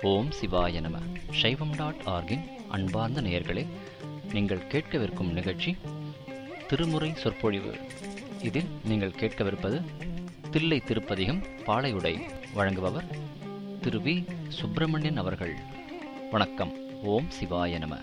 ஓம் சிவாய நம சைவம் டாட் ஆர்கின் அன்பார்ந்த நேயர்களே நீங்கள் கேட்கவிருக்கும் நிகழ்ச்சி திருமுறை சொற்பொழிவு இதில் நீங்கள் கேட்கவிருப்பது தில்லை திருப்பதிகம் பாளையுடை வழங்குபவர் திரு வி சுப்பிரமணியன் அவர்கள் வணக்கம் ஓம் சிவாய நம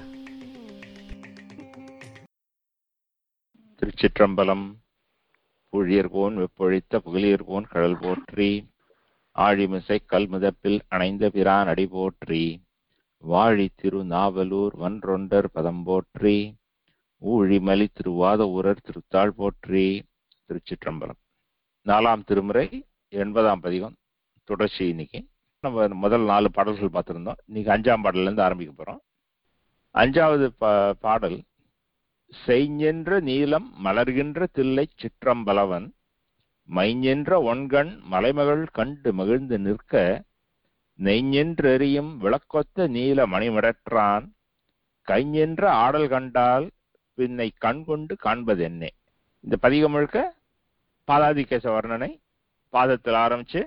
திருச்சிற்றம்பலம் புழியர்கோன் வெப்பொழித்த புகழியர்கோன் கடல் போற்றி ஆழிமிசை கல்முதப்பில் அணைந்த பிரான் அடி போற்றி வாழி திரு நாவலூர் வன்றொண்டர் பதம் போற்றி ஊழிமலி திருவாத ஊரர் திருத்தாள் போற்றி திருச்சிற்றம்பலம் நாலாம் திருமுறை எண்பதாம் பதிகம் தொடர்ச்சி இன்னைக்கு நம்ம முதல் நாலு பாடல்கள் பார்த்திருந்தோம் இன்னைக்கு அஞ்சாம் பாடல்ல இருந்து ஆரம்பிக்க போறோம் அஞ்சாவது பா பாடல் செய்ஞென்ற நீலம் மலர்கின்ற தில்லை சிற்றம்பலவன் மைஞென்ற ஒன்கண் மலைமகள் கண்டு மகிழ்ந்து நிற்க நெய்ஞென்றெறியும் விளக்கொத்த நீல மணிமிடற்றான் கைஞென்ற ஆடல் கண்டால் பின்னை கண் கொண்டு காண்பதென்னே இந்த பதிகம் முழுக்க பாதாதிகேச வர்ணனை பாதத்தில் ஆரம்பிச்சு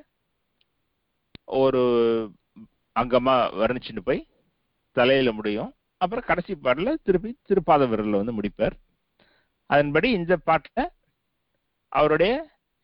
ஒரு அங்கமா வர்ணிச்சுட்டு போய் தலையில முடியும் அப்புறம் கடைசி பாடல திருப்பி திருப்பாத விரல்ல வந்து முடிப்பார் அதன்படி இந்த பாட்டுல அவருடைய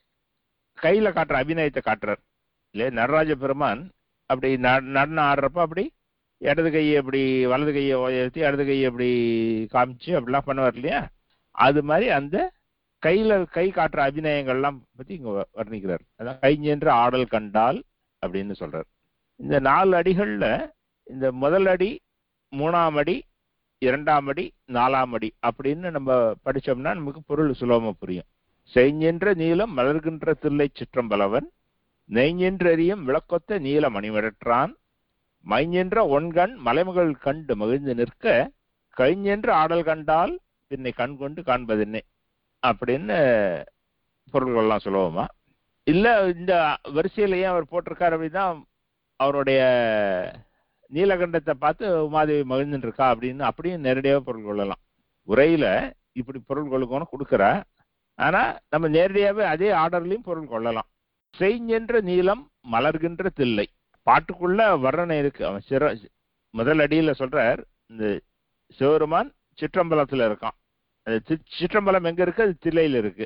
கையில காட்டுற அபிநயத்தை காட்டுறார் இல்லையா நடராஜ பெருமான் அப்படி நடனம் ஆடுறப்ப அப்படி இடது கையை அப்படி வலது கையை உயர்த்தி இடது கையை அப்படி காமிச்சு அப்படிலாம் பண்ணுவார் இல்லையா அது மாதிரி அந்த கையில கை காட்டுற அபிநயங்கள்லாம் பத்தி இங்க வர்ணிக்கிறார் அதான் கைஞ்சென்று ஆடல் கண்டால் அப்படின்னு சொல்றார் இந்த நாலு அடிகள்ல இந்த முதல் அடி மூணாம் அடி இரண்டாம் அடி நாலாம் அடி அப்படின்னு நம்ம படிச்சோம்னா நமக்கு பொருள் சுலபமா புரியும் செய்ஞென்ற நீளம் மலர்கின்ற தில்லை சிற்றம்பலவன் நெய்ஞென்றறியும் விளக்கொத்த நீல மணிமிடற்றான் மைஞென்ற ஒன்கண் மலைமகள் கண்டு மகிழ்ந்து நிற்க கழிஞென்ற ஆடல் கண்டால் பின்னை கண் கொண்டு காண்பதென்னே அப்படின்னு பொருள்கள்லாம் சுலபமா இல்ல இந்த வரிசையில ஏன் அவர் போட்டிருக்காரு அப்படின்னா அவருடைய நீலகண்டத்தை பார்த்து உமாதேவி மகிழ்ந்துட்டு இருக்கா அப்படின்னு அப்படியும் நேரடியாக பொருள் கொள்ளலாம் உரையில இப்படி பொருள் கொள்ளுக்கணும் கொடுக்குறா ஆனா நம்ம நேரடியாவே அதே ஆர்டர்லயும் பொருள் கொள்ளலாம் செய்ஞென்ற நீளம் மலர்கின்ற தில்லை பாட்டுக்குள்ள வர்ணனை இருக்கு அவன் சிற முதல் அடியில சொல்றார் இந்த சிவருமான் சிற்றம்பலத்துல இருக்கான் அந்த சிற்றம்பலம் எங்க இருக்கு அது தில்லையில இருக்கு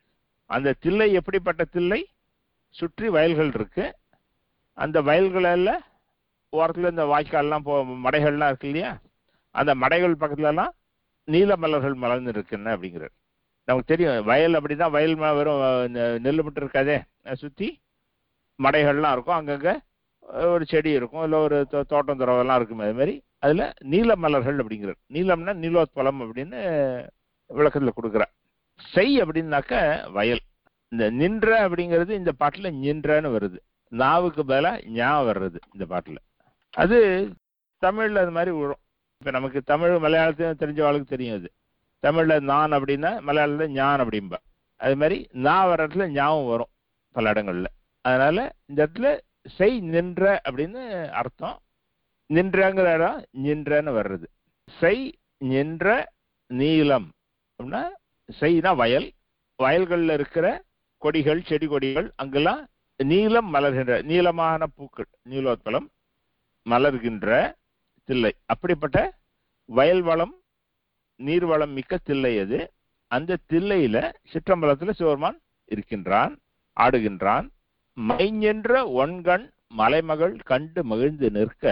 அந்த தில்லை எப்படிப்பட்ட தில்லை சுற்றி வயல்கள் இருக்கு அந்த வயல்களில் ஓரத்துல இந்த வாய்க்கால்லாம் போ மடைகள்லாம் இருக்கு இல்லையா அந்த மடைகள் பக்கத்துல எல்லாம் நீல மலர்கள் மலர்ந்து இருக்குன்னு அப்படிங்கிறார் நமக்கு தெரியும் வயல் அப்படிதான் வயல் வெறும் நெல் மட்டும் இருக்காதே சுத்தி மடைகள்லாம் இருக்கும் அங்கங்க ஒரு செடி இருக்கும் இல்லை ஒரு தோட்டம் துறவெல்லாம் இருக்கும் அது மாதிரி அதுல நீல மலர்கள் அப்படிங்கிறார் நீலம்னா நீலோத்பலம் அப்படின்னு விளக்கத்துல கொடுக்குறார் செய் அப்படின்னாக்க வயல் இந்த நின்ற அப்படிங்கிறது இந்த பாட்டுல நின்றன்னு வருது நாவுக்கு பதிலாக ஞா வர்றது இந்த பாட்டுல அது தமிழ்ல அது மாதிரி விழும் இப்ப நமக்கு தமிழ் மலையாளத்தையும் தெரிஞ்சவாளுக்கு தெரியும் அது தமிழ்ல நான் அப்படின்னா மலையாளத்துல ஞான் அப்படிம்பா அது மாதிரி நான் வர்ற இடத்துல ஞாபகம் வரும் பல இடங்கள்ல அதனால இந்த இடத்துல செய் நின்ற அப்படின்னு அர்த்தம் நின்றங்கிற இடம் நின்றன்னு வர்றது செய் நின்ற நீளம் அப்படின்னா செய்னா வயல் வயல்கள்ல இருக்கிற கொடிகள் செடி கொடிகள் அங்கெல்லாம் நீலம் மலர்கின்ற நீளமான பூக்கள் நீலோத்பலம் மலர்கின்ற தில்லை அப்படிப்பட்ட வயல் வளம் நீர்வளம் மிக்க தில்லை அது அந்த தில்லையில சிற்றம்பலத்துல சிவருமான் இருக்கின்றான் ஆடுகின்றான் மைஞென்ற ஒன்கண் மலைமகள் கண்டு மகிழ்ந்து நிற்க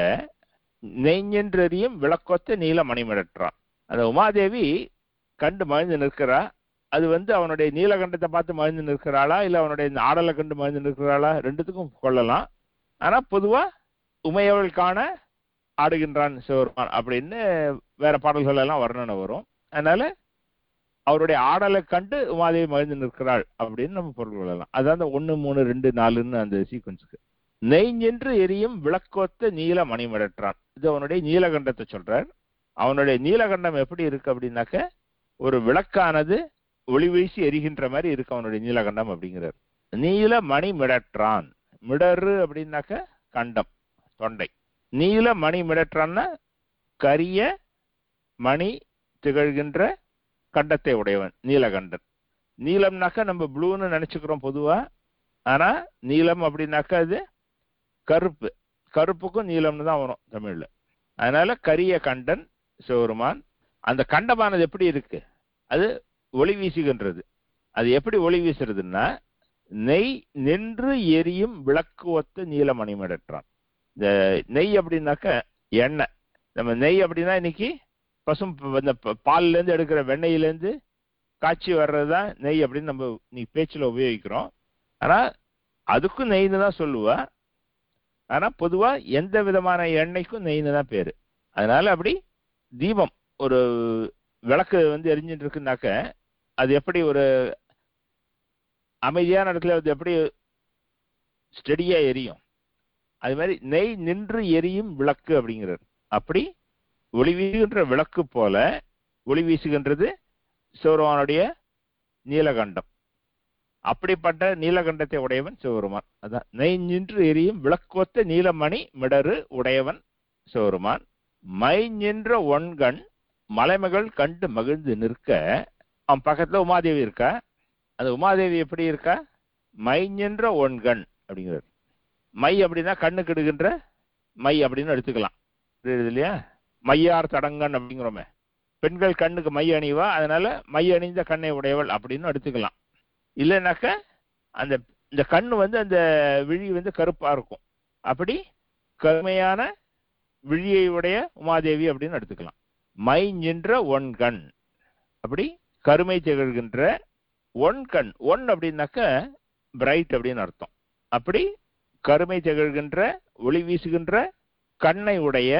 நெய்ஞென்றறியும் விளக்கொத்த நீல மணிமிடற்றான் அந்த உமாதேவி கண்டு மகிழ்ந்து நிற்கிறா அது வந்து அவனுடைய நீலகண்டத்தை பார்த்து மகிழ்ந்து நிற்கிறாளா இல்ல அவனுடைய ஆடலை கண்டு மகிழ்ந்து நிற்கிறாளா ரெண்டுத்துக்கும் கொள்ளலாம் ஆனா பொதுவா உமையவள் காண ஆடுகின்றான் சிவருமான் அப்படின்னு வேற பாடல்கள் எல்லாம் வர்ணனை வரும் அதனால அவருடைய ஆடலை கண்டு உமாதேவி மகிழ்ந்து நிற்கிறாள் அப்படின்னு நம்ம பொருள் கொள்ளலாம் அதான் ஒன்னு மூணு ரெண்டு நாலுன்னு அந்த சீக்வன்ஸுக்கு நெய்ஞ்சென்று எரியும் விளக்கொத்த நீல மணிமிடற்றான் இது அவனுடைய நீலகண்டத்தை சொல்றார் அவனுடைய நீலகண்டம் எப்படி இருக்கு அப்படின்னாக்க ஒரு விளக்கானது ஒளி வீசி எரிகின்ற மாதிரி இருக்கு அவனுடைய நீலகண்டம் அப்படிங்கிறார் நீல மணி மிடற்றான் மிடரு அப்படின்னாக்க கண்டம் தொண்டை நீல மணி மிடற்றான்னா கரிய மணி திகழ்கின்ற கண்டத்தை உடையவன் நீலகண்டன் நீலம்னாக்க நம்ம ப்ளூன்னு நினைச்சுக்கிறோம் பொதுவா ஆனா நீலம் அப்படின்னாக்க அது கருப்பு கருப்புக்கும் நீலம்னு தான் வரும் தமிழ்ல அதனால கரிய கண்டன் சிவருமான் அந்த கண்டமானது எப்படி இருக்கு அது ஒளி வீசுகின்றது அது எப்படி ஒளி வீசுறதுன்னா நெய் நின்று எரியும் விளக்கு ஒத்த நீலமணிமடற்றான் இந்த நெய் அப்படின்னாக்க எண்ணெய் நம்ம நெய் அப்படின்னா இன்னைக்கு பசும் ப- இந்த ப- பால்ல இருந்து எடுக்கிற வெண்ணெயில இருந்து காய்ச்சி வர்றதுதான் நெய் அப்படின்னு நம்ம நீ பேச்சுல உபயோகிக்கிறோம் ஆனா அதுக்கும் நெய்னு தான் சொல்லுவா ஆனா பொதுவா எந்த விதமான எண்ணெய்க்கும் நெய்னு தான் பேரு அதனால அப்படி தீபம் ஒரு விளக்கு வந்து எரிஞ்சிட்டு இருக்குனாக்க அது எப்படி ஒரு அமைதியான இடத்துல அது எப்படி ஸ்டெடியா எரியும் அது மாதிரி நெய் நின்று எரியும் விளக்கு அப்படிங்கிறது அப்படி ஒளி வீசுகின்ற விளக்கு போல ஒளி வீசுகின்றது சிவருமானுடைய நீலகண்டம் அப்படிப்பட்ட நீலகண்டத்தை உடையவன் சிவருமான் அதான் நெய் நின்று எரியும் விளக்கொத்த நீலமணி மிடரு உடையவன் சிவருமான் மை நின்ற ஒன்கண் மலைமகள் கண்டு மகிழ்ந்து நிற்க அவன் பக்கத்துல உமாதேவி இருக்கா அந்த உமாதேவி எப்படி இருக்கா மை நின்ற ஒன்கண் அப்படிங்கிறது மை அப்படின்னா கண்ணுக்கு இடுகின்ற மை அப்படின்னு எடுத்துக்கலாம் புரியுது இல்லையா மையார் தடங்கன் அப்படிங்கிறோமே பெண்கள் கண்ணுக்கு மை அணிவா அதனால மை அணிந்த கண்ணை உடையவள் அப்படின்னு எடுத்துக்கலாம் இல்லைனாக்க அந்த இந்த கண்ணு வந்து அந்த விழி வந்து கருப்பா இருக்கும் அப்படி கருமையான விழியை உடைய உமாதேவி அப்படின்னு எடுத்துக்கலாம் மை நின்ற ஒன் கண் அப்படி கருமை திகழ்கின்ற ஒன் கண் ஒன் அப்படின்னாக்க பிரைட் அப்படின்னு அர்த்தம் அப்படி கருமை திகழ்கின்ற ஒளி வீசுகின்ற கண்ணை உடைய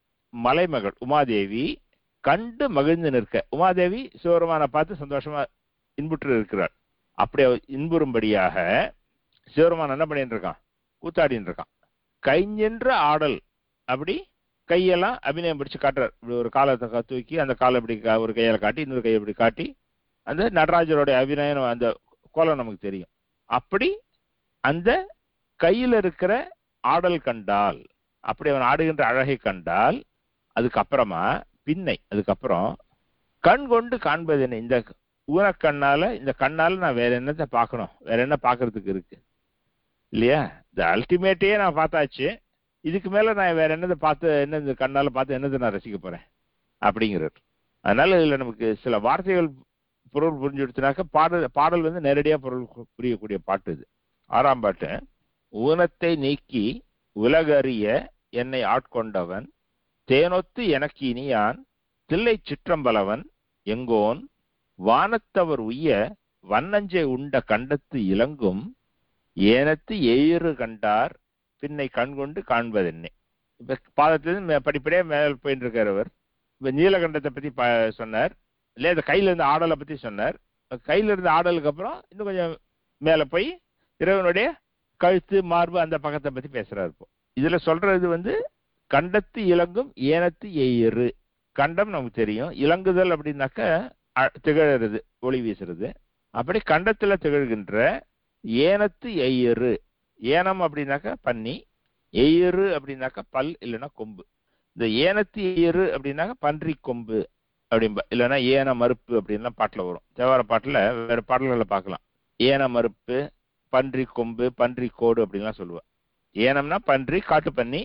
மலைமகள் உமாதேவி கண்டு மகிழ்ந்து நிற்க உமாதேவி சிவருமான பார்த்து சந்தோஷமா இன்புற்று இருக்கிறாள் அப்படி அவ இன்புறும்படியாக சிவருமான் என்ன பண்ணிட்டு இருக்கான் கூத்தாடின்னு இருக்கான் கைஞ்சென்ற ஆடல் அப்படி கையெல்லாம் அபிநயம் பிடிச்சு காட்டுறார் இப்படி ஒரு காலத்தை க- தூக்கி அந்த காலை இப்படி கா- ஒரு கையால காட்டி இன்னொரு கையை இப்படி காட்டி அந்த நடராஜருடைய அபிநயம் அந்த கோலம் நமக்கு தெரியும் அப்படி அந்த கையில இருக்கிற ஆடல் கண்டால் அப்படி அவன் ஆடுகின்ற அழகை கண்டால் அதுக்கப்புறமா பின்னை அதுக்கப்புறம் கண் கொண்டு காண்பது என்ன இந்த ஊனக்கண்ணால இந்த கண்ணால நான் வேற என்னத்தை பார்க்கணும் வேற என்ன பார்க்கறதுக்கு இருக்கு இல்லையா இந்த அல்டிமேட்டையே நான் பார்த்தாச்சு இதுக்கு மேல நான் வேற என்னதை பார்த்து என்ன இந்த கண்ணால பார்த்து என்னதை நான் ரசிக்க போறேன் அப்படிங்கிறார் அதனால இதுல நமக்கு சில வார்த்தைகள் பொருள் புரிஞ்சுடுத்துனாக்க பாடல் பாடல் வந்து நேரடியா பொருள் கு- புரியக்கூடிய பாட்டு இது ஆறாம் பாட்டு ஊனத்தை நீக்கி உலகறிய என்னை ஆட்கொண்டவன் தேனொத்து எனக்கு இனியான் தில்லை சிற்றம்பலவன் எங்கோன் வானத்தவர் உய்ய வண்ணஞ்சை உண்ட கண்டத்து இலங்கும் ஏனத்து எயிறு கண்டார் பின்னை கண்கொண்டு காண்பதென்னே இப்ப பாதத்திலிருந்து மே- படிப்படியா மேல் போயிட்டு இருக்கார் இப்ப நீலகண்டத்தை பத்தி ப- சொன்னார் இல்லையா இந்த கையில இருந்து ஆடலை பத்தி சொன்னார் கையில இருந்து ஆடலுக்கு அப்புறம் இன்னும் கொஞ்சம் மேல போய் இறைவனுடைய கழுத்து மார்பு அந்த பக்கத்தை பத்தி பேசுறாரு இப்போ இதுல சொல்றது வந்து கண்டத்து இலங்கும் ஏனத்து எயிறு கண்டம் நமக்கு தெரியும் இலங்குதல் அப்படின்னாக்க அ- திகழறது ஒளி வீசுறது அப்படி கண்டத்துல திகழ்கின்ற ஏனத்து எயிறு ஏனம் அப்படின்னாக்க பன்னி எயிறு அப்படின்னாக்க பல் இல்லைன்னா கொம்பு இந்த ஏனத்து எயிறு அப்படின்னாக்க பன்றி கொம்பு அப்படிம்பா இல்லைன்னா ஏன மறுப்பு அப்படின்லாம் பாட்டுல வரும் தேவார பாட்டுல வேற பாடல்களை பார்க்கலாம் ஏன மறுப்பு பன்றி கொம்பு பன்றி கோடு அப்படின்லாம் சொல்லுவா ஏனம்னா பன்றி காட்டு பன்னி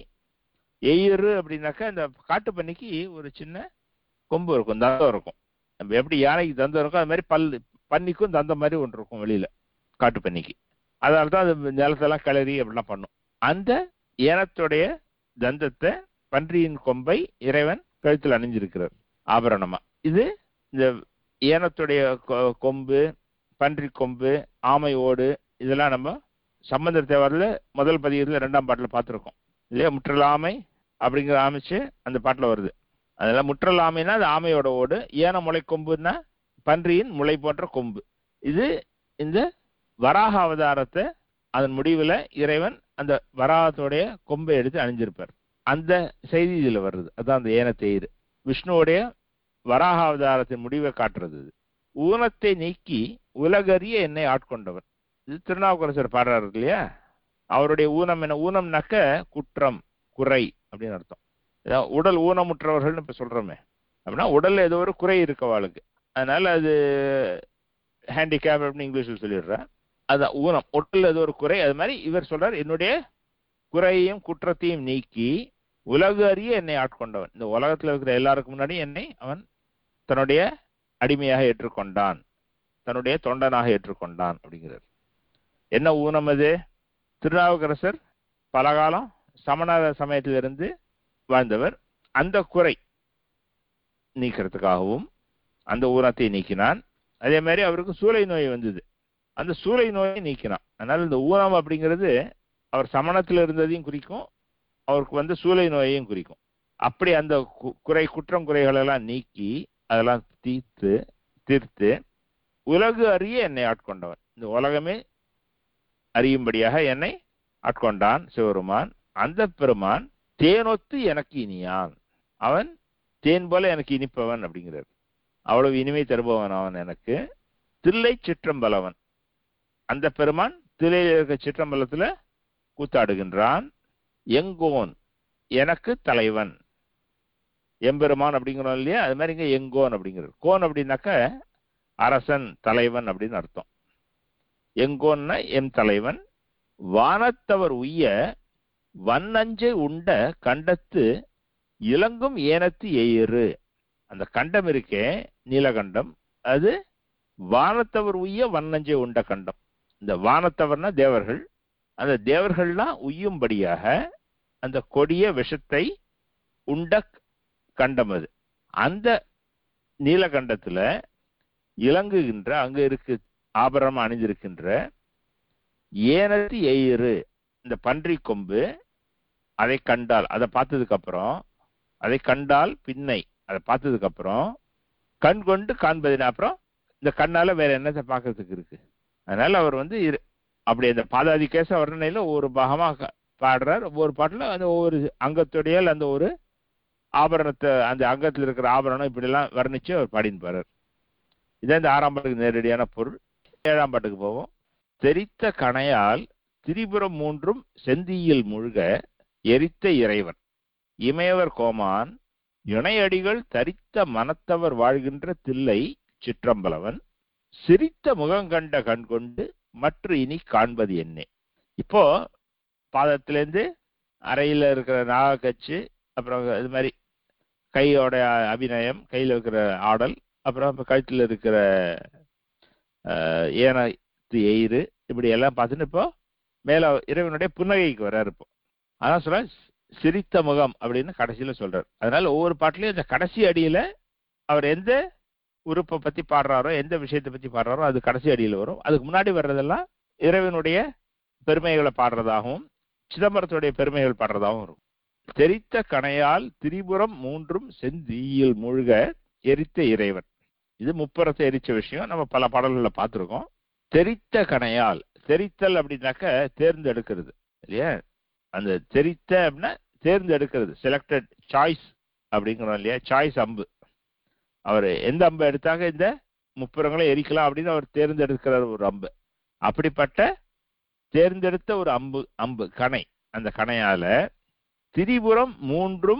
எயிறு அப்படின்னாக்கா இந்த காட்டு பன்னிக்கு ஒரு சின்ன கொம்பு இருக்கும் தந்தம் இருக்கும் நம்ம எப்படி யானைக்கு தந்தம் இருக்கும் அது மாதிரி பல் பன்னிக்கும் தந்தம் மாதிரி ஒன்று இருக்கும் வெளியில காட்டு பன்னிக்கு அதனால தான் அது நிலத்தெல்லாம் கிளறி அப்படிலாம் பண்ணும் அந்த ஏனத்துடைய தந்தத்தை பன்றியின் கொம்பை இறைவன் கழுத்தில் அணிஞ்சிருக்கிறார் ஆபரணமா இது இந்த ஏனத்துடைய கொ- கொம்பு பன்றி கொம்பு ஆமை ஓடு இதெல்லாம் நம்ம சம்பந்தர் தேவாரில் முதல் பதிகத்தில் ரெண்டாம் பாட்டில் பார்த்துருக்கோம் இல்லையா முற்றலாமை அப்படிங்கிற ஆமைச்சு அந்த பாட்டில் வருது அதெல்லாம் முற்றலாமைனா அது ஆமையோட ஓடு ஏன முளை கொம்புன்னா பன்றியின் முளை போன்ற கொம்பு இது இந்த வராக அவதாரத்தை அதன் முடிவுல இறைவன் அந்த வராகத்தோடைய கொம்பை எடுத்து அணிஞ்சிருப்பார் அந்த செய்தி இதுல வருது அதான் அந்த ஏனத்தெயிறு விஷ்ணுவுடைய வராக அவதாரத்தின் முடிவை காட்டுறது இது ஊனத்தை நீக்கி உலகறிய என்னை ஆட்கொண்டவர் இது திருநாவுக்கரசர் பாடுறாரு இல்லையா அவருடைய ஊனம் என்ன ஊனம்னாக்க குற்றம் குறை அப்படின்னு அர்த்தம் அதான் உடல் ஊனமுற்றவர்கள்னு இப்ப சொல்றோமே அப்படின்னா உடல்ல ஏதோ ஒரு குறை இருக்கு அவளுக்கு அதனால அது ஹேண்டிகேப் அப்படின்னு இங்கிலீஷ்ல சொல்லிடுறேன் அதான் ஊனம் உடல்ல ஏதோ ஒரு குறை அது மாதிரி இவர் சொல்றார் என்னுடைய குறையையும் குற்றத்தையும் நீக்கி உலகு அறிய என்னை ஆட்கொண்டவன் இந்த உலகத்துல இருக்கிற எல்லாருக்கும் முன்னாடி என்னை அவன் தன்னுடைய அடிமையாக ஏற்றுக்கொண்டான் தன்னுடைய தொண்டனாக ஏற்றுக்கொண்டான் அப்படிங்கிறார் என்ன ஊனம் அது திருநாவுக்கரசர் பலகாலம் சமண சமயத்திலிருந்து வாழ்ந்தவர் அந்த குறை நீக்கிறதுக்காகவும் அந்த ஊனத்தை நீக்கினான் அதே மாதிரி அவருக்கு சூளை நோய் வந்தது அந்த சூளை நோயை நீக்கினான் அதனால இந்த ஊனம் அப்படிங்கிறது அவர் சமணத்தில் இருந்ததையும் குறிக்கும் அவருக்கு வந்து சூளை நோயையும் குறிக்கும் அப்படி அந்த கு- குறை குற்றம் குறைகளெல்லாம் நீக்கி அதெல்லாம் தீர்த்து தீர்த்து உலகு அறிய என்னை ஆட்கொண்டவன் இந்த உலகமே அறியும்படியாக என்னை ஆட்கொண்டான் சிவருமான் அந்த பெருமான் தேனொத்து எனக்கு இனியான் அவன் தேன் போல எனக்கு இனிப்பவன் அப்படிங்கிறார் அவ்வளவு இனிமை தருபவன் அவன் எனக்கு தில்லை சிற்றம்பலவன் அந்த பெருமான் தில்லையில் இருக்க சிற்றம்பலத்துல கூத்தாடுகின்றான் எங்கோன் எனக்கு தலைவன் எம்பெருமான் அப்படிங்கிறோம் இல்லையா அது மாதிரி இங்க எங்கோன் அப்படிங்கிறது கோன் அப்படின்னாக்க அரசன் தலைவன் அப்படின்னு அர்த்தம் எங்கோன்னா எம் தலைவன் வானத்தவர் உய்ய வன்னஞ்சை உண்ட கண்டத்து இலங்கும் ஏனத்து எயிறு அந்த கண்டம் இருக்கே நீலகண்டம் அது வானத்தவர் உய்ய வன்னஞ்சை உண்ட கண்டம் இந்த வானத்தவர்னா தேவர்கள் அந்த தேவர்கள்லாம் உய்யும்படியாக அந்த கொடிய விஷத்தை உண்ட கண்டம் அது அந்த நீலகண்டத்துல இலங்குகின்ற அங்க இருக்கு ஆபரணம் அணிந்திருக்கின்ற ஏனத்து எயிறு இந்த பன்றி கொம்பு அதை கண்டால் அதை பார்த்ததுக்கு அப்புறம் அதை கண்டால் பின்னை அதை பார்த்ததுக்கு அப்புறம் கண் கொண்டு காண்பதின அப்புறம் இந்த கண்ணால வேற என்னத்தை பார்க்கறதுக்கு இருக்கு அதனால அவர் வந்து இரு- அப்படி அந்த பாதாதி கேச வர்ணனையில ஒவ்வொரு பாகமா க- பாடுறார் ஒவ்வொரு பாட்டுல அந்த ஒவ்வொரு அங்கத்துடைய அந்த ஒரு ஆபரணத்தை அந்த அங்கத்துல இருக்கிற ஆபரணம் இப்படி எல்லாம் வர்ணிச்சு அவர் பாடின்னு போறார் இதான் இந்த ஆறாம் பாட்டுக்கு நேரடியான பொருள் ஏழாம் பாட்டுக்கு போவோம் தெரித்த கணையால் திரிபுரம் மூன்றும் செந்தியில் முழுக எரித்த இறைவன் இமயவர் கோமான் இணையடிகள் தரித்த மனத்தவர் வாழ்கின்ற தில்லை சிற்றம்பலவன் சிரித்த முகங்கண்ட கண் கொண்டு மற்ற இனி காண்பது என்னே இப்போ பாதத்திலேருந்து அறையில இருக்கிற நாகக்கச்சு அப்புறம் இது மாதிரி கையோட அபிநயம் கையில் இருக்கிற ஆடல் அப்புறம் இப்ப கழுத்துல இருக்கிற அஹ், ஏனத்து எயிறு இப்படி எல்லாம் பார்த்துட்டு இப்போ மேல இறைவனுடைய புன்னகைக்கு வர்றாரு இப்போ அதான் சொல்ற சிரித்த முகம் அப்படின்னு கடைசியில சொல்றாரு அதனால ஒவ்வொரு பாட்டுலயும் இந்த கடைசி அடியில அவர் எந்த உறுப்பை பத்தி பாடுறாரோ எந்த விஷயத்தை பத்தி பாடுறாரோ அது கடைசி அடியில வரும் அதுக்கு முன்னாடி வர்றதெல்லாம் இறைவனுடைய பெருமைகளை பாடுறதாகவும் சிதம்பரத்துடைய பெருமைகள் பாடுறதாகவும் இருக்கும் தெரித்த கணையால் திரிபுரம் மூன்றும் செந்தீயில் மூழ்க எரித்த இறைவன் இது முப்புறத்தை எரிச்ச விஷயம் நம்ம பல பாடல்கள்ல பார்த்திருக்கோம் தெரித்த கணையால் தெரித்தல் அப்படின்னாக்க தேர்ந்தெடுக்கிறது இல்லையா அந்த தெரித்த அப்படின்னா தேர்ந்தெடுக்கிறது செலக்டட் சாய்ஸ் அப்படிங்கிறோம் இல்லையா சாய்ஸ் அம்பு அவர் எந்த அம்பு எடுத்தாக்க இந்த முப்புறங்களை எரிக்கலாம் அப்படின்னு அவர் தேர்ந்தெடுக்கிற ஒரு அம்பு அப்படிப்பட்ட தேர்ந்தெடுத்த ஒரு அம்பு அம்பு கணை அந்த கணையால திரிபுரம் மூன்றும்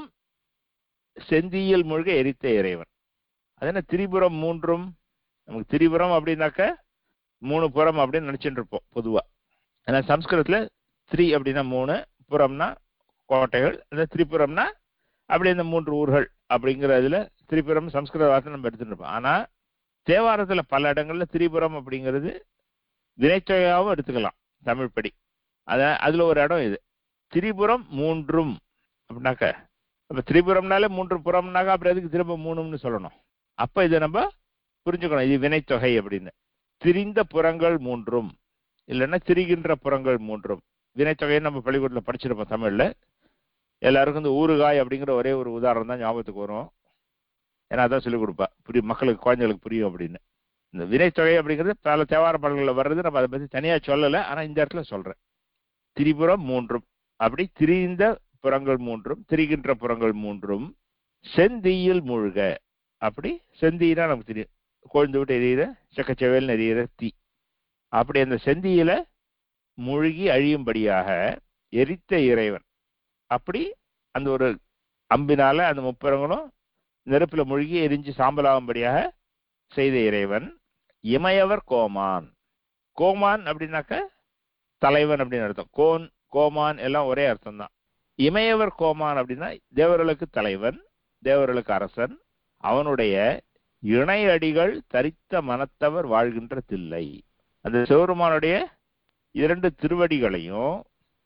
செந்தியில் மூழ்க எரித்த இறைவன் அது என்ன திரிபுரம் மூன்றும் நமக்கு திரிபுரம் அப்படின்னாக்க மூணு புறம் அப்படின்னு நினைச்சிட்டு இருப்போம் பொதுவா ஏன்னா சம்ஸ்கிருதத்துல த்ரீ அப்படின்னா மூணு புறம்னா கோட்டைகள் அந்த திரிபுரம்னா அப்படி இந்த மூன்று ஊர்கள் அப்படிங்கிறதுல திரிபுரம் சம்ஸ்கிருத வார்த்தை நம்ம எடுத்துட்டு இருப்போம் ஆனா தேவாரத்துல பல இடங்கள்ல திரிபுரம் அப்படிங்கிறது வினைத்தொகையாகவும் எடுத்துக்கலாம் தமிழ் படி அத அதுல ஒரு இடம் இது திரிபுரம் மூன்றும் அப்படின்னாக்க அப்ப திரிபுரம்னாலே மூன்று புறம்னாக்க அப்புறம் எதுக்கு திரும்ப மூணும்னு சொல்லணும் அப்ப இதை நம்ம புரிஞ்சுக்கணும் இது வினைத்தொகை அப்படின்னு திரிந்த புறங்கள் மூன்றும் இல்லைன்னா திரிகின்ற புறங்கள் மூன்றும் வினைத்தொகையை நம்ம பள்ளிக்கூடத்தில் படிச்சிருப்போம் தமிழ்ல எல்லாருக்கும் இந்த ஊறுகாய் அப்படிங்கிற ஒரே ஒரு உதாரணம் தான் ஞாபகத்துக்கு வரும் ஏன்னா அதான் சொல்லிக் கொடுப்பா புரியும் மக்களுக்கு குழந்தைகளுக்கு புரியும் அப்படின்னு இந்த வினைத்தொகை அப்படிங்கிறது பல தேவார பாடல்களில் வர்றது நம்ம அதை பத்தி தனியா சொல்லலை ஆனா இந்த இடத்துல சொல்றேன் திரிபுரம் மூன்றும் அப்படி திரிந்த புறங்கள் மூன்றும் திரிகின்ற புறங்கள் மூன்றும் செந்தீயில் மூழ்க அப்படி செந்தீனா நமக்கு தெரியும் கொழுந்து விட்டு எரியிற செக்கச்செவேல் எரியிற தீ அப்படி அந்த செந்தியில மூழ்கி அழியும்படியாக எரித்த இறைவன் அப்படி அந்த ஒரு அம்பினால அந்த முப்புறங்களும் நெருப்புல மூழ்கி எரிஞ்சு சாம்பலாகும்படியாக செய்த இறைவன் இமயவர் கோமான் கோமான் அப்படின்னாக்க தலைவன் அப்படின்னு அர்த்தம் கோன் கோமான் எல்லாம் ஒரே அர்த்தம் தான் இமையவர் கோமான் அப்படின்னா தேவர்களுக்கு தலைவன் தேவர்களுக்கு அரசன் அவனுடைய இணை அடிகள் தரித்த மனத்தவர் வாழ்கின்ற தில்லை அந்த சிவருமானுடைய இரண்டு திருவடிகளையும்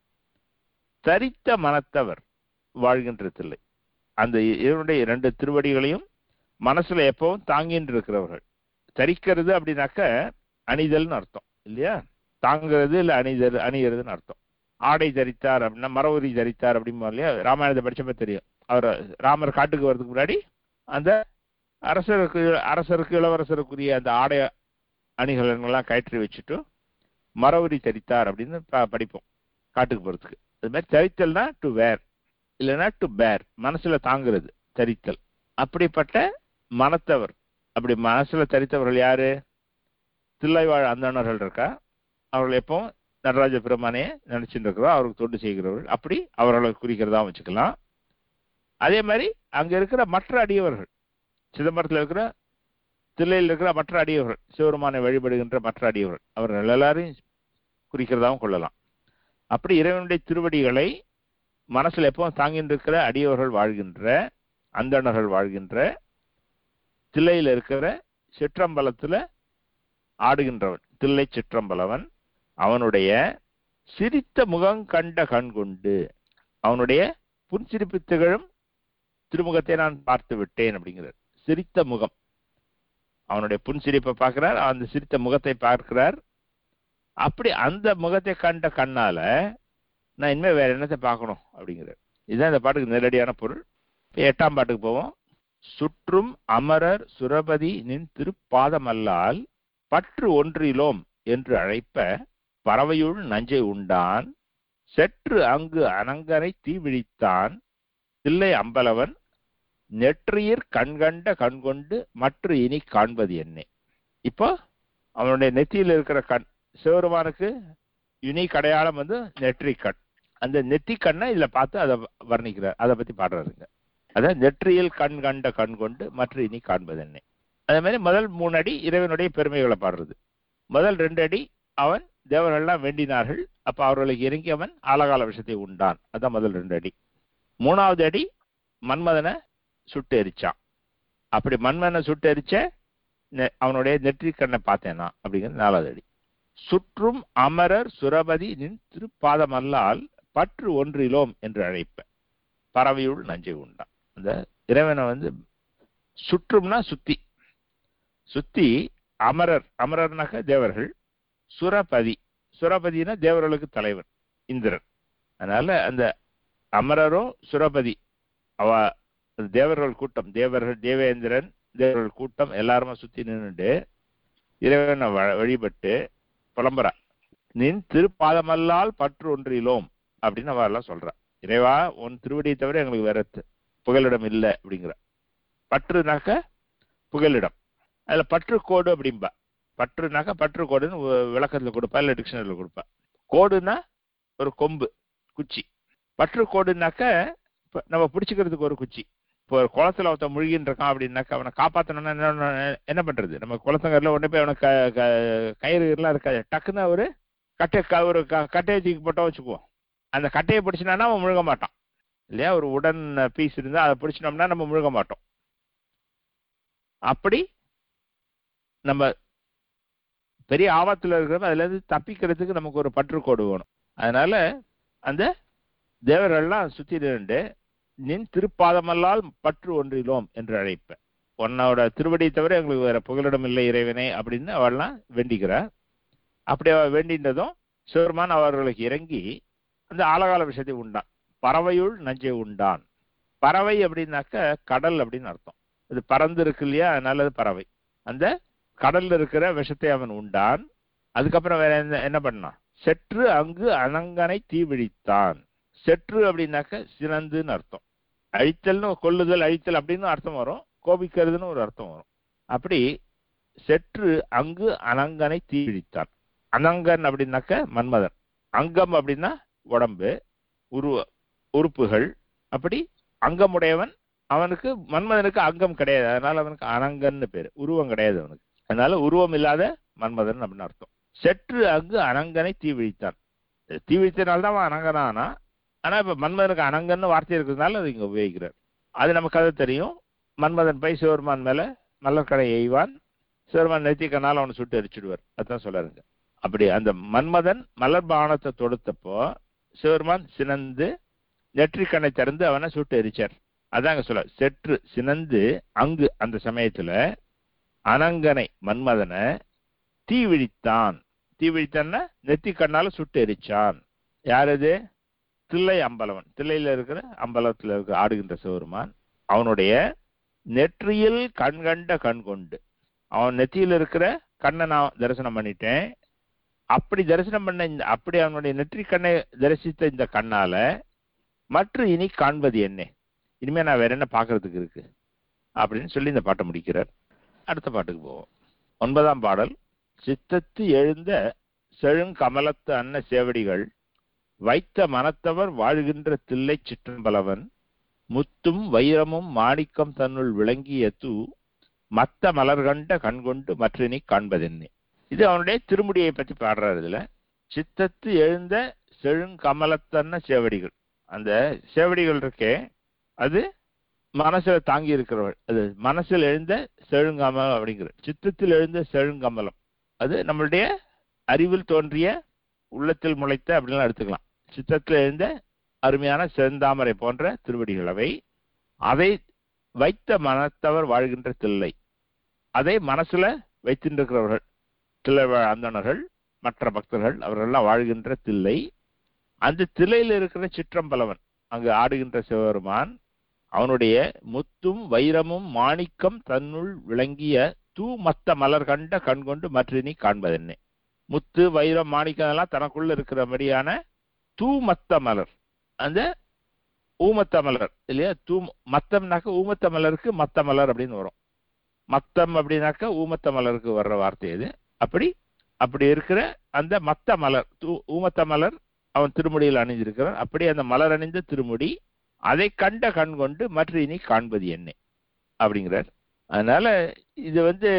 தரித்த மனத்தவர் வாழ்கின்ற தில்லை அந்த இவருடைய இரண்டு திருவடிகளையும் மனசுல எப்பவும் தாங்கின்னு இருக்கிறவர்கள் தரிக்கிறது அப்படின்னாக்க அணிதல்னு அர்த்தம் இல்லையா தாங்கிறது இல்ல அணிதல் அணிகிறதுன்னு அர்த்தம் ஆடை தரித்தார் அப்படின்னா மரவுரி தரித்தார் அப்படிமா இல்லையா ராமாயணத்தை படிச்சப்ப தெரியும் அவர் ராமர் காட்டுக்கு வர்றதுக்கு முன்னாடி அந்த அரசருக்கு அரசருக்கு இளவரசருக்குரிய அந்த ஆடை அணிகலன்கள்லாம் கயற்றி வச்சுட்டு மரவுரி தரித்தார் அப்படின்னு ப- படிப்போம் காட்டுக்கு போறதுக்கு அது மாதிரி தரித்தல்னா டு வேர் இல்லைன்னா டு பேர் மனசுல தாங்குறது தரித்தல் அப்படிப்பட்ட மனத்தவர் அப்படி மனசுல தரித்தவர்கள் யாரு தில்லைவாழ் அந்தணர்கள் இருக்கா அவர்கள் எப்போ நடராஜ பெருமானே நினைச்சுட்டு இருக்கிறோம் அவருக்கு தொண்டு செய்கிறவர்கள் அப்படி அவர்களை குறிக்கிறதா வச்சுக்கலாம் அதே மாதிரி அங்க இருக்கிற மற்ற அடியவர்கள் சிதம்பரத்தில் இருக்கிற தில்லையில் இருக்கிற மற்ற அடியவர்கள் சிவருமானை வழிபடுகின்ற மற்ற அடியவர்கள் அவர்கள் எல்லாரையும் குறிக்கிறதாவும் கொள்ளலாம் அப்படி இறைவனுடைய திருவடிகளை மனசுல எப்பவும் தாங்கிட்டு இருக்கிற அடியவர்கள் வாழ்கின்ற அந்தணர்கள் வாழ்கின்ற தில்லையில் இருக்கிற சிற்றம்பலத்துல ஆடுகின்றவன் தில்லை சிற்றம்பலவன் அவனுடைய சிரித்த முகம் கண்ட கண் கொண்டு அவனுடைய புன்சிரிப்பு திகழும் திருமுகத்தை நான் பார்த்து விட்டேன் அப்படிங்கிறார் சிரித்த முகம் அவனுடைய புன்சிரிப்பை பார்க்கிறார் அந்த சிரித்த முகத்தை பார்க்கிறார் அப்படி அந்த முகத்தை கண்ட கண்ணால நான் இனிமே வேற என்னத்தை பார்க்கணும் அப்படிங்கிறார் இதுதான் இந்த பாட்டுக்கு நேரடியான பொருள் இப்ப எட்டாம் பாட்டுக்கு போவோம் சுற்றும் அமரர் சுரபதி நின் திருப்பாதமல்லால் பற்று ஒன்றிலோம் என்று அழைப்ப பறவையுள் நஞ்சை உண்டான் செற்று அங்கு அனங்கரை தீவிழித்தான் தில்லை அம்பலவன் நெற்றியிற் கண்கண்ட கண்கொண்டு மற்ற இனி காண்பது என்ன இப்போ அவனுடைய நெத்தியில் இருக்கிற கண் சிவருமானுக்கு யுனிக் அடையாளம் வந்து நெற்றி கண் அந்த நெத்தி கண்ணை இதுல பார்த்து அதை வர்ணிக்கிறார் அதை பத்தி பாடுறாருங்க அதான் நெற்றியில் கண் கண்ட கண் கொண்டு மற்ற இனி காண்பது என்ன அதே மாதிரி முதல் மூணு அடி இறைவனுடைய பெருமைகளை பாடுறது முதல் ரெண்டு அடி அவன் தேவர்கள்லாம் வேண்டினார்கள் அப்ப அவர்களுக்கு இறங்கி அவன் ஆலகால விஷயத்தை உண்டான் அதான் முதல் ரெண்டு அடி மூணாவது அடி மன்மதனை சுட்டு எரிச்சான் அப்படி மன்மதனை சுட்டு எரிச்ச நெ- அவனுடைய நெற்றி கண்ணை பார்த்தேனா அப்படிங்கிறது நாலாவது அடி சுற்றும் அமரர் சுரபதி நின் திருப்பாதமல்லால் பற்று ஒன்றிலோம் என்று அழைப்ப பறவையுள் நஞ்சை உண்டான் அந்த இறைவனை வந்து சுற்றும்னா சுத்தி சுத்தி அமரர் அமரர்னாக்க தேவர்கள் சுரபதி சுரபதினா தேவர்களுக்கு தலைவன் இந்திரன் அதனால அந்த அமரரும் சுரபதி அவ அந்த தேவர்கள் கூட்டம் தேவர்கள் தேவேந்திரன் தேவர்கள் கூட்டம் எல்லாருமே சுத்தி நின்னுட்டு இறைவனை வ- வழிபட்டு புலம்புறா நின் திருப்பாதமல்லால் பற்று ஒன்றிலோம் அப்படின்னு அவ எல்லாம் சொல்றா இறைவா உன் திருவடியை தவிர எங்களுக்கு வேற த- புகலிடம் இல்லை அப்படிங்கிற பற்றுனாக்க புகலிடம் அதுல பற்று கோடு அப்படிம்பா பற்றுனாக்க பற்று கோடுன்னு வி- விளக்கத்துல கொடுப்பா இல்ல டிக்ஷனரியில் கொடுப்பா கோடுனா ஒரு கொம்பு குச்சி பற்று கோடுனாக்க இப்ப நம்ம பிடிச்சுக்கிறதுக்கு ஒரு குச்சி இப்போ ஒரு குளத்துல ஒருத்தன் முழுகின்னு இருக்கான் அப்படின்னாக்க அவனை காப்பாத்தணும்னா என்ன என்ன பண்றது நம்ம குளத்தங்கரில் உடனே போய் அவனுக்கு க- க- கயிறு எல்லாம் இருக்காது டக்குன்னு ஒரு கட்டை க- ஒரு க- கட்டையை தூக்கி போட்டோம் வச்சுக்குவோம் அந்த கட்டையை பிடிச்சினானா அவன் முழுக மாட்டான் இல்லையா ஒரு உடன் பீஸ் இருந்தா அதை பிடிச்சினோம்னா நம்ம முழுக மாட்டோம் அப்படி நம்ம பெரிய ஆபத்துல இருக்கிறப்ப அதுல இருந்து தப்பிக்கிறதுக்கு நமக்கு ஒரு பற்றுக்கோடு வேணும் அதனால அந்த தேவர்கள்லாம் சுத்தி நின்று நின் திருப்பாதமல்லால் பற்று ஒன்றிலோம் என்று அழைப்ப உன்னோட திருவடியை தவிர எங்களுக்கு வேற புகலிடம் இல்லை இறைவனே அப்படின்னு அவள்லாம் வேண்டிக்கிறார் அப்படி அவ வேண்டின்றதும் சிவருமான் அவர்களுக்கு இறங்கி அந்த ஆலகால விஷயத்தை உண்டான் பறவையுள் நஞ்சை உண்டான் பறவை அப்படின்னாக்க கடல் அப்படின்னு அர்த்தம் இது பறந்து இருக்கு இல்லையா அதனால அது பறவை அந்த கடல்ல இருக்கிற விஷத்தை அவன் உண்டான் அதுக்கப்புறம் வேற என்ன என்ன பண்ணான் செற்று அங்கு அனங்கனை தீவிழித்தான் செற்று அப்படின்னாக்க சிறந்துன்னு அர்த்தம் அழித்தல்னு கொல்லுதல் அழித்தல் அப்படின்னு அர்த்தம் வரும் கோபிக்கிறதுன்னு ஒரு அர்த்தம் வரும் அப்படி செற்று அங்கு அனங்கனை தீவிழித்தான் அனங்கன் அப்படின்னாக்க மன்மதன் அங்கம் அப்படின்னா உடம்பு உருவ உறுப்புகள் அப்படி அங்கமுடையவன் அவனுக்கு மன்மதனுக்கு அங்கம் கிடையாது அதனால அவனுக்கு அனங்கன்னு பேரு உருவம் கிடையாது அவனுக்கு அதனால உருவம் இல்லாத மன்மதன் அப்படின்னு அர்த்தம் செற்று அங்கு அனங்கனை தீ விழித்தான் தீவிரத்தினால தான் அவன் அனங்கனானா ஆனா இப்ப மன்மதனுக்கு அனங்கன்னு வார்த்தை இருக்கிறதுனால அது இங்க உபயோகிக்கிறார் அது நமக்கு அது தெரியும் மன்மதன் பை சிவருமான் மேல மலர்கடை எய்வான் சிவருமான் நெத்திக்கனால அவனை சுட்டு எரிச்சிடுவார் அதான் சொல்றாருங்க அப்படி அந்த மன்மதன் மலர் பானத்தை தொடுத்தப்போ சிவருமான் சினந்து நெற்றிக்கண்ணை திறந்து அவனை சுட்டு எரிச்சார் அதாங்க சொல்ல செற்று சினந்து அங்கு அந்த சமயத்துல அனங்கனை மன்மதனை தீவிழித்தான் தீவிழித்தான்னா நெத்தி கண்ணால சுட்டு எரிச்சான் யார் அது தில்லை அம்பலவன் தில்லையில இருக்கிற அம்பலத்துல இருக்க ஆடுகின்ற சிவருமான் அவனுடைய நெற்றியில் கண்கண்ட கண் கொண்டு அவன் நெற்றியில் இருக்கிற கண்ணை நான் தரிசனம் பண்ணிட்டேன் அப்படி தரிசனம் பண்ண இந்த அப்படி அவனுடைய நெற்றி கண்ணை தரிசித்த இந்த கண்ணால மற்ற இனி காண்பது என்ன இனிமே நான் வேற என்ன பார்க்கறதுக்கு இருக்கு அப்படின்னு சொல்லி இந்த பாட்டை முடிக்கிறார் அடுத்த பாட்டுக்கு போவோம் ஒன்பதாம் பாடல் சித்தத்து எழுந்த செழுங்கமலத்து அன்ன சேவடிகள் வைத்த மனத்தவர் வாழ்கின்ற தில்லை சிற்றம்பலவன் முத்தும் வைரமும் மாணிக்கம் தன்னுள் விளங்கிய தூ மத்த மலர்கண்ட கண்கொண்டு மற்றினி காண்பதென்னே இது அவனுடைய திருமுடியை பற்றி பாடுறாரு இதுல சித்தத்து எழுந்த செழுங்கமலத்தன்ன சேவடிகள் அந்த சேவடிகள் இருக்கே அது மனசுல தாங்கி இருக்கிறவள் அது மனசில் எழுந்த செழுங்கமலம் அப்படிங்கிற சித்தத்தில் எழுந்த செழுங்கமலம் அது நம்மளுடைய அறிவில் தோன்றிய உள்ளத்தில் முளைத்த அப்படின்லாம் எடுத்துக்கலாம் சித்தத்தில் எழுந்த அருமையான செந்தாமரை போன்ற திருவடிகள் அவை அதை வைத்த மனத்தவர் வாழ்கின்ற தில்லை அதை மனசுல வைத்திருக்கிறவர்கள் தில்லை வாழ் அந்தணர்கள் மற்ற பக்தர்கள் அவர்களெல்லாம் வாழ்கின்ற தில்லை அந்த தில்லையில் இருக்கிற சிற்றம்பலவன் அங்கு ஆடுகின்ற சிவபெருமான் அவனுடைய முத்தும் வைரமும் மாணிக்கம் தன்னுள் விளங்கிய தூ மத்த மலர் கண்ட கண் கொண்டு மற்றினி காண்பதென்ன முத்து வைரம் மாணிக்கம் எல்லாம் தனக்குள்ள இருக்கிறபடியான தூ மத்த மலர் அந்த ஊமத்த மலர் இல்லையா தூ மத்தம்னாக்க ஊமத்த மலருக்கு மத்த மலர் அப்படின்னு வரும் மத்தம் அப்படின்னாக்க ஊமத்த மலருக்கு வர்ற வார்த்தை இது அப்படி அப்படி இருக்கிற அந்த மத்த மலர் தூ ஊமத்த மலர் அவன் திருமுடியில் அணிஞ்சிருக்கிறான் அப்படி அந்த மலர் அணிந்த திருமுடி அதை கண்ட கண் கொண்டு மற்ற இனி காண்பது என்ன அப்படிங்கிறார் அதனால இது வந்து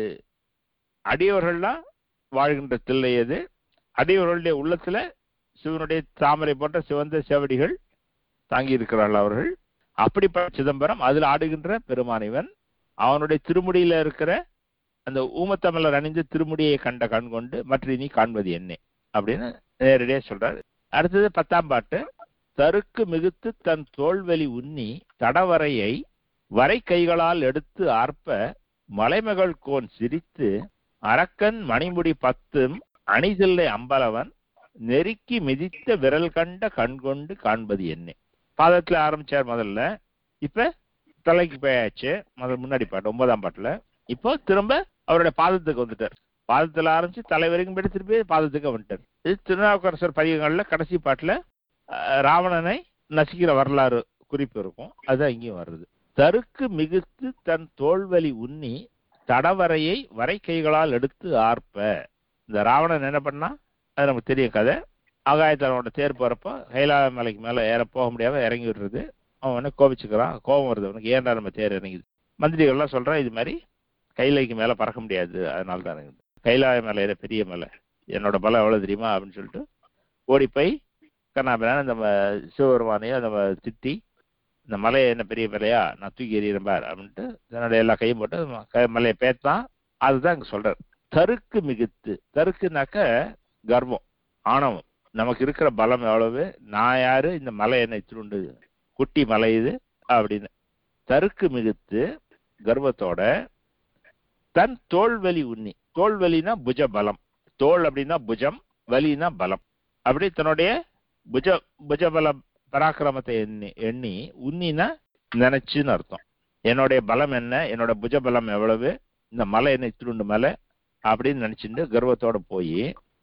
அடியவர்கள்லாம் வாழ்கின்ற தில்லை அது அடியவர்களுடைய உள்ளத்துல சிவனுடைய தாமரை போன்ற சிவந்த சேவடிகள் தாங்கி இருக்கிறார்கள் அவர்கள் அப்படிப்பட்ட சிதம்பரம் அதில் ஆடுகின்ற பெருமானிவன் அவனுடைய திருமுடியில இருக்கிற அந்த ஊமத்தமலர் அணிந்த திருமுடியை கண்ட கண் கொண்டு மற்ற இனி காண்பது என்ன அப்படின்னு நேரடியாக சொல்றாரு அடுத்தது பத்தாம் பாட்டு தருக்கு மிகுத்து தன் தோல்வெளி உண்ணி தடவரையை வரை கைகளால் எடுத்து ஆர்ப்ப மலைமகள் கோன் சிரித்து அரக்கன் மணிமுடி பத்தும் அணிதில்லை அம்பலவன் நெருக்கி மிதித்த விரல் கண்ட கண் கொண்டு காண்பது என்ன பாதத்துல ஆரம்பிச்சார் முதல்ல இப்ப தலைக்கு போயாச்சு முதல் முன்னாடி பாட்டு ஒன்பதாம் பாட்டுல இப்போ திரும்ப அவருடைய பாதத்துக்கு வந்துட்டார் பாதத்துல ஆரம்பிச்சு தலை வரைக்கும் போயிட்டு திருப்பி பாதத்துக்கு வந்துட்டார் இது திருநாவுக்கரசர் பதிகங்கள்ல கடைசி பாட்டுல அஹ், ராவணனை நசிக்கிற வரலாறு குறிப்பு இருக்கும் அதுதான் இங்கேயும் வருது தருக்கு மிகுத்து தன் தோல்வலி உண்ணி தடவரையை வரை கைகளால் எடுத்து ஆர்ப்ப இந்த ராவணன் என்ன பண்ணா அது நமக்கு தெரியும் கதை ஆகாயத்தனோட தேர் போறப்போ கைலாய மலைக்கு மேல ஏற போக முடியாம இறங்கி விடுறது அவன் உடனே கோபிச்சுக்கிறான் கோபம் வருது அவனுக்கு ஏன்டா நம்ம தேர் இறங்குது மந்திரிகள்லாம் சொல்றான் இது மாதிரி கைலைக்கு மேல பறக்க முடியாது அதனால தான் இறங்குது கைலாய மலை ஏற பெரிய மலை என்னோட பலம் எவ்வளவு தெரியுமா அப்படின்னு சொல்லிட்டு ஓடி போய் கண்ணாபிரான இந்த ம- சிவபெருமானையும் அந்த ம- திட்டி இந்த மலையை என்ன பெரிய மலையா நான் தூக்கி எறிகிறேன் பார் அப்படின்ட்டு தன்னோட எல்லா கையும் போட்டு ம- க- மலையை பேத்தான் அதுதான் இங்க சொல்றாரு தருக்கு மிகுத்து தருக்குனாக்க கர்வம் ஆணவம் நமக்கு இருக்கிற பலம் எவ்வளவு நான் யாரு இந்த மலை என்ன இத்திருண்டு குட்டி மலை இது அப்படின்னு தருக்கு மிகுத்து கர்வத்தோட தன் தோல்வலி உண்ணி தோல்வலினா புஜ பலம் தோல் அப்படின்னா புஜம் வலினா பலம் அப்படி தன்னுடைய புஜ புஜபல பராக்கிரமத்தை எண்ணி எண்ணி உன்னினா நினைச்சுன்னு அர்த்தம் என்னுடைய பலம் என்ன என்னோட புஜபலம் எவ்வளவு இந்த மலை என்ன இத்திருண்டு மலை அப்படின்னு நினைச்சுட்டு கர்வத்தோட போய்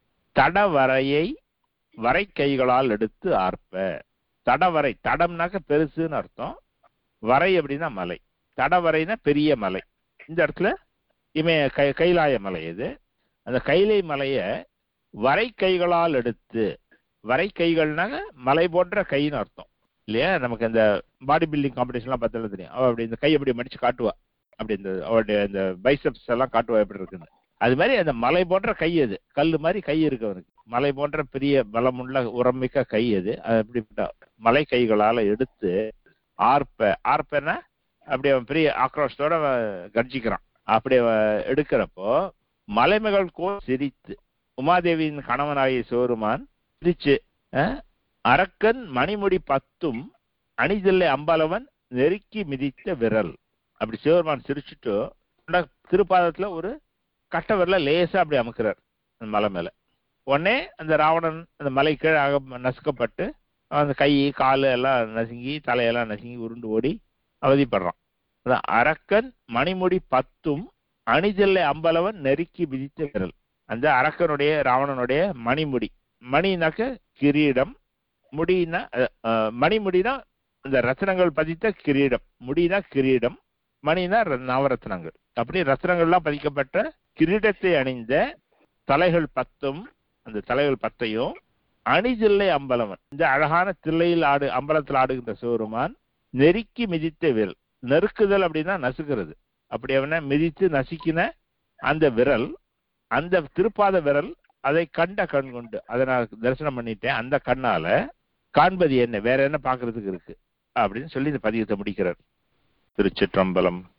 தடவரையை வரை கைகளால் எடுத்து ஆர்ப்ப தடவரை தடம்னாக்க பெருசுன்னு அர்த்தம் வரை அப்படின்னா மலை தடவரைனா பெரிய மலை இந்த இடத்துல இமய கை கைலாய மலை இது அந்த கைலை மலைய வரை கைகளால் எடுத்து வரை கைகள்னாக்க மலை போன்ற கைன்னு அர்த்தம் இல்லையா நமக்கு இந்த பாடி பில்டிங் காம்படிஷன்லாம் பார்த்தாலும் தெரியும் அவ அப்படி இந்த கை அப்படி மடிச்சு காட்டுவா அப்படி இந்த அவருடைய இந்த பைசப்ஸ் எல்லாம் காட்டுவா எப்படி இருக்குன்னு அது மாதிரி அந்த மலை போன்ற கை அது கல்லு மாதிரி கை இருக்கு அவனுக்கு மலை போன்ற பெரிய பலமுள்ள உரமிக்க கை அது அது அப்படிப்பட்ட மலை கைகளால எடுத்து ஆர்ப்ப ஆர்ப்பனா அப்படி அவன் பெரிய ஆக்ரோஷத்தோட அவன் கர்ஜிக்கிறான் அப்படி அவன் எடுக்கிறப்போ மலைமகள் கோ சிரித்து உமாதேவியின் கணவனாகிய சிவருமான் சிரிச்சு அஹ், அரக்கன் மணிமுடி பத்தும் அணிதில்லை அம்பலவன் நெருக்கி மிதித்த விரல் அப்படி சிவருமான் சிரிச்சுட்டு அந்த திருப்பாதத்துல ஒரு கட்ட விரல லேசா அப்படி அமுக்கிறார் அந்த மலை மேல உடனே அந்த ராவணன் அந்த மலை கீழே அக நசுக்கப்பட்டு அந்த கை காலு எல்லாம் நசுங்கி தலையெல்லாம் நசுங்கி உருண்டு ஓடி அவதிப்படுறான் அதான் அரக்கன் மணிமுடி பத்தும் அணிதில்லை அம்பலவன் நெருக்கி மிதித்த விரல் அந்த அரக்கனுடைய ராவணனுடைய மணிமுடி மணினாக்க கிரீடம் முடினா அஹ், அஹ், மணிமுடினா இந்த ரத்னங்கள் பதித்த கிரீடம் முடினா கிரீடம் மணினா ர- நவரத்னங்கள் அப்படி ரத்னங்கள்லாம் பதிக்கப்பட்ட கிரீடத்தை அணிந்த தலைகள் பத்தும் அந்த தலைகள் பத்தையும் அணிதில்லை அம்பலவன் இந்த அழகான தில்லையில் ஆடு அம்பலத்தில் ஆடுகின்ற சிவருமான் நெருக்கி மிதித்த விரல் நெருக்குதல் அப்படின்னா நசுக்கிறது அப்படி அவனை மிதித்து நசுக்கின அந்த விரல் அந்த திருப்பாத விரல் அதை கண்ட கண் கொண்டு அதை நான் தரிசனம் பண்ணிட்டேன் அந்த கண்ணால காண்பது என்ன வேற என்ன பார்க்கிறதுக்கு இருக்கு அப்படின்னு சொல்லி இந்த பதிகத்தை முடிக்கிறார் திருச்சிற்றம்பலம்